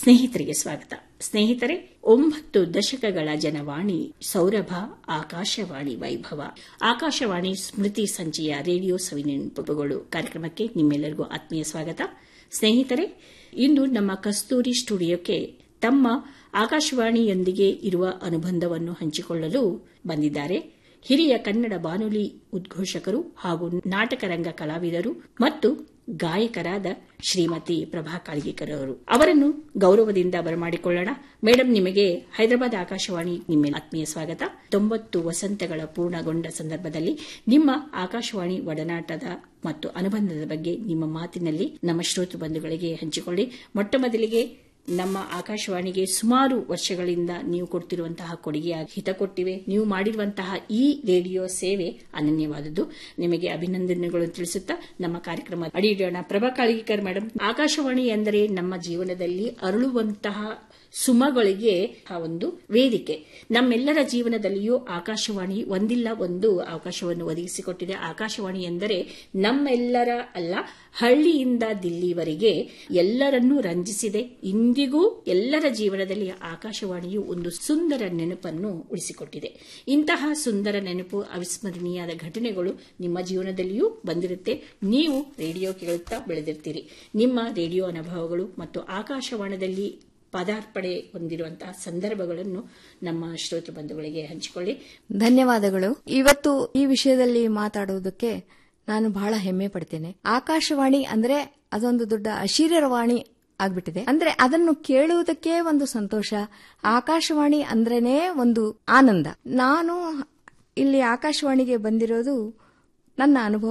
ಸ್ನೇಹಿತರಿಗೆ ಸ್ವಾಗತ ಸ್ನೇಹಿತರೆ ಒಂಬತ್ತು ದಶಕಗಳ ಜನವಾಣಿ ಸೌರಭ ಆಕಾಶವಾಣಿ ವೈಭವ ಆಕಾಶವಾಣಿ ಸ್ಮೃತಿ ಸಂಜೆಯ ರೇಡಿಯೋ ಸವಿನೆನಪುಗಳು ಕಾರ್ಯಕ್ರಮಕ್ಕೆ ನಿಮ್ಮೆಲ್ಲರಿಗೂ ಆತ್ಮೀಯ ಸ್ವಾಗತ ಸ್ನೇಹಿತರೆ ಇಂದು ನಮ್ಮ ಕಸ್ತೂರಿ ಸ್ಟುಡಿಯೋಕ್ಕೆ ತಮ್ಮ ಆಕಾಶವಾಣಿಯೊಂದಿಗೆ ಇರುವ ಅನುಬಂಧವನ್ನು ಹಂಚಿಕೊಳ್ಳಲು ಬಂದಿದ್ದಾರೆ ಹಿರಿಯ ಕನ್ನಡ ಬಾನುಲಿ ಉದ್ಘೋಷಕರು ಹಾಗೂ ನಾಟಕರಂಗ ಕಲಾವಿದರು ಮತ್ತು ಗಾಯಕರಾದ ಶ್ರೀಮತಿ ಪ್ರಭಾ ಕಾಳ್ಗಿಕರ್ ಅವರು ಅವರನ್ನು ಗೌರವದಿಂದ ಬರಮಾಡಿಕೊಳ್ಳೋಣ ಮೇಡಮ್ ನಿಮಗೆ ಹೈದರಾಬಾದ್ ಆಕಾಶವಾಣಿ ನಿಮ್ಮ ಆತ್ಮೀಯ ಸ್ವಾಗತ ತೊಂಬತ್ತು ವಸಂತಗಳ ಪೂರ್ಣಗೊಂಡ ಸಂದರ್ಭದಲ್ಲಿ ನಿಮ್ಮ ಆಕಾಶವಾಣಿ ಒಡನಾಟದ ಮತ್ತು ಅನುಬಂಧದ ಬಗ್ಗೆ ನಿಮ್ಮ ಮಾತಿನಲ್ಲಿ ನಮ್ಮ ಶ್ರೋತೃ ಬಂಧುಗಳಿಗೆ ಹಂಚಿಕೊಳ್ಳಿ ಮೊಟ್ಟ ಮೊದಲಿಗೆ ನಮ್ಮ ಆಕಾಶವಾಣಿಗೆ ಸುಮಾರು ವರ್ಷಗಳಿಂದ ನೀವು ಕೊಡ್ತಿರುವಂತಹ ಕೊಡುಗೆಯಾಗಿ ಹಿತ ಕೊಟ್ಟಿವೆ ನೀವು ಮಾಡಿರುವಂತಹ ಈ ರೇಡಿಯೋ ಸೇವೆ ಅನನ್ಯವಾದದ್ದು ನಿಮಗೆ ಅಭಿನಂದನೆಗಳು ತಿಳಿಸುತ್ತಾ ನಮ್ಮ ಕಾರ್ಯಕ್ರಮ ಅಡಿಯಿಡೋಣ ಪ್ರಭಾ ಕಾಳಿಕರ್ ಮೇಡಮ್ ಆಕಾಶವಾಣಿ ಎಂದರೆ ನಮ್ಮ ಜೀವನದಲ್ಲಿ ಅರಳುವಂತಹ ಸುಮಗಳಿಗೆ ಒಂದು ವೇದಿಕೆ ನಮ್ಮೆಲ್ಲರ ಜೀವನದಲ್ಲಿಯೂ ಆಕಾಶವಾಣಿ ಒಂದಿಲ್ಲ ಒಂದು ಅವಕಾಶವನ್ನು ಒದಗಿಸಿಕೊಟ್ಟಿದೆ ಆಕಾಶವಾಣಿ ಎಂದರೆ ನಮ್ಮೆಲ್ಲರ ಅಲ್ಲ ಹಳ್ಳಿಯಿಂದ ದಿಲ್ಲಿವರೆಗೆ ಎಲ್ಲರನ್ನೂ ರಂಜಿಸಿದೆ ಇಂದಿಗೂ ಎಲ್ಲರ ಜೀವನದಲ್ಲಿ ಆಕಾಶವಾಣಿಯು ಒಂದು ಸುಂದರ ನೆನಪನ್ನು ಉಳಿಸಿಕೊಟ್ಟಿದೆ ಇಂತಹ ಸುಂದರ ನೆನಪು ಅವಿಸ್ಮರಣೀಯವಾದ ಘಟನೆಗಳು ನಿಮ್ಮ ಜೀವನದಲ್ಲಿಯೂ ಬಂದಿರುತ್ತೆ ನೀವು ರೇಡಿಯೋ ಕೇಳುತ್ತಾ ಬೆಳೆದಿರ್ತೀರಿ ನಿಮ್ಮ ರೇಡಿಯೋ ಅನುಭವಗಳು ಮತ್ತು ಆಕಾಶವಾಣದಲ್ಲಿ ಪದಾರ್ಪಣೆ ಹೊಂದಿರುವಂತಹ ಸಂದರ್ಭಗಳನ್ನು ನಮ್ಮ ಶ್ರೋತೃ ಬಂಧುಗಳಿಗೆ ಹಂಚಿಕೊಳ್ಳಿ ಧನ್ಯವಾದಗಳು ಇವತ್ತು ಈ ವಿಷಯದಲ್ಲಿ ಮಾತಾಡುವುದಕ್ಕೆ ನಾನು ಬಹಳ ಹೆಮ್ಮೆ ಪಡ್ತೇನೆ ಆಕಾಶವಾಣಿ ಅಂದ್ರೆ ಅದೊಂದು ದೊಡ್ಡ ಅಶೀರವಾಣಿ ಆಗ್ಬಿಟ್ಟಿದೆ ಅಂದ್ರೆ ಅದನ್ನು ಕೇಳುವುದಕ್ಕೆ ಒಂದು ಸಂತೋಷ ಆಕಾಶವಾಣಿ ಅಂದ್ರೇನೆ ಒಂದು ಆನಂದ ನಾನು ಇಲ್ಲಿ ಆಕಾಶವಾಣಿಗೆ ಬಂದಿರೋದು ನನ್ನ ಅನುಭವ